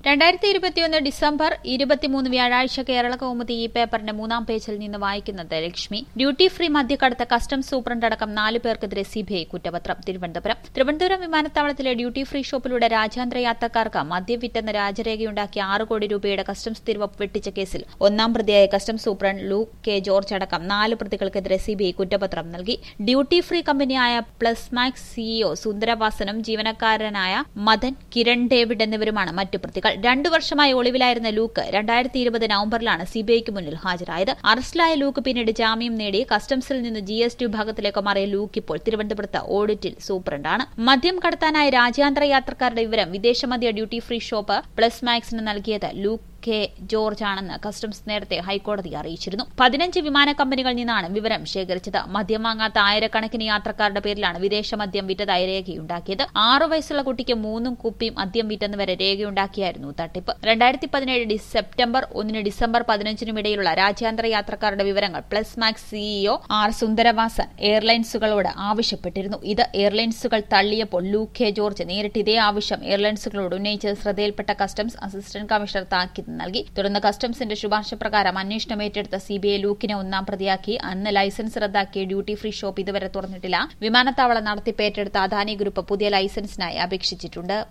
രണ്ടായിരത്തി ഇരുപത്തിയൊന്ന് ഡിസംബർ ഇരുപത്തിമൂന്ന് വ്യാഴാഴ്ച കേരള കൗമുദി ഈ പേപ്പറിന്റെ മൂന്നാം പേജിൽ നിന്ന് വായിക്കുന്നത് ലക്ഷ്മി ഡ്യൂട്ടി ഫ്രീ മദ്യക്കടത്ത് കസ്റ്റംസ് സൂപ്രണ്ട് അടക്കം നാല് പേർക്കെതിരെ സിബിഐ കുറ്റപത്രം തിരുവനന്തപുരം തിരുവനന്തപുരം വിമാനത്താവളത്തിലെ ഡ്യൂട്ടി ഫ്രീ ഷോപ്പിലൂടെ രാജ്യാന്തര യാത്രക്കാർക്ക് മദ്യം വിറ്റെന്ന് രാജരേഖയുണ്ടാക്കി ആറ് കോടി രൂപയുടെ കസ്റ്റംസ് തിരുവപ്പ് വെട്ടിച്ച കേസിൽ ഒന്നാം പ്രതിയായ customs superintendent Luke K George അടക്കം നാല് പ്രതികൾക്കെതിരെ സിബിഐ കുറ്റപത്രം നൽകി ഡ്യൂട്ടി ഫ്രീ കമ്പനിയായ പ്ലസ് മാക്സ് സിഇഒ സുന്ദരവാസനും ജീവനക്കാരനായ മദൻ കിരൺ ഡേവിഡ് എന്നിവരുമാണ് മറ്റു പ്രതികൾ രണ്ടു വർഷമായി ഒളിവിലായിരുന്ന ലൂക്ക് രണ്ടായിരത്തി ഇരുപത് നവംബറിലാണ് സിബിഐക്ക് മുന്നിൽ ഹാജരായത് അറസ്റ്റിലായ ലൂക്ക് പിന്നീട് ജാമ്യം നേടി കസ്റ്റംസിൽ നിന്ന് ജി എസ് ടി വിഭാഗത്തിലേക്ക് മാറിയ ലൂക്ക് ഇപ്പോൾ തിരുവനന്തപുരത്ത് ഓഡിറ്റിൽ സൂപ്രണ്ടാണ് മദ്യം കടത്താനായി രാജ്യാന്തര യാത്രക്കാരുടെ വിവരം വിദേശ മദ്യ ഡ്യൂട്ടി ഫ്രീ ഷോപ്പ് പ്ലസ് മാക്സിന് നൽകിയത് ലൂക്ക് കെ ജോർജ് ആണെന്ന് കസ്റ്റംസ് നേരത്തെ ഹൈക്കോടതി അറിയിച്ചിരുന്നു പതിനഞ്ച് വിമാന കമ്പനികളിൽ നിന്നാണ് വിവരം ശേഖരിച്ചത് മദ്യം വാങ്ങാത്ത ആയിരക്കണക്കിന് യാത്രക്കാരുടെ പേരിലാണ് വിദേശ മദ്യം വിറ്റതായി രേഖയുണ്ടാക്കിയത് ആറു വയസ്സുള്ള കുട്ടിക്ക് മൂന്നും കുപ്പിയും മദ്യം വിറ്റെന്ന് വരെ രേഖയുണ്ടാക്കിയായിരുന്നു തട്ടിപ്പ് രണ്ടായിരത്തി പതിനേഴ് സെപ്റ്റംബർ ഒന്നിന് ഡിസംബർ പതിനഞ്ചിനും ഇടയിലുള്ള രാജ്യാന്തര യാത്രക്കാരുടെ വിവരങ്ങൾ പ്ലസ് മാക്സ് സിഇഒ ആർ സുന്ദരവാസൻ എയർലൈൻസുകളോട് ആവശ്യപ്പെട്ടിരുന്നു ഇത് എയർലൈൻസുകൾ തള്ളിയപ്പോൾ ലൂക്ക് കെ ജോർജ് നേരിട്ട് ഇതേ ആവശ്യം എയർലൈൻസുകളോട് ഉന്നയിച്ചത് ശ്രദ്ധയിൽപ്പെട്ട കസ്റ്റംസ് അസിസ്റ്റന്റ് കമ്മീഷണർ താക്കീത് നൽകി തുടർന്ന് കസ്റ്റംസിന്റെ ശുപാർശ പ്രകാരം അന്വേഷണം ഏറ്റെടുത്ത സിബിഐ ലൂക്കിനെ ഒന്നാം പ്രതിയാക്കി അന്ന് ലൈസൻസ് റദ്ദാക്കിയ ഡ്യൂട്ടി ഫ്രീ ഷോപ്പ് ഇതുവരെ തുറന്നിട്ടില്ല വിമാനത്താവളം നടത്തിപ്പ് ഏറ്റെടുത്ത അദാനി ഗ്രൂപ്പ് പുതിയ ലൈസൻസിനായി അപേക്ഷിച്ചിട്ടുണ്ട്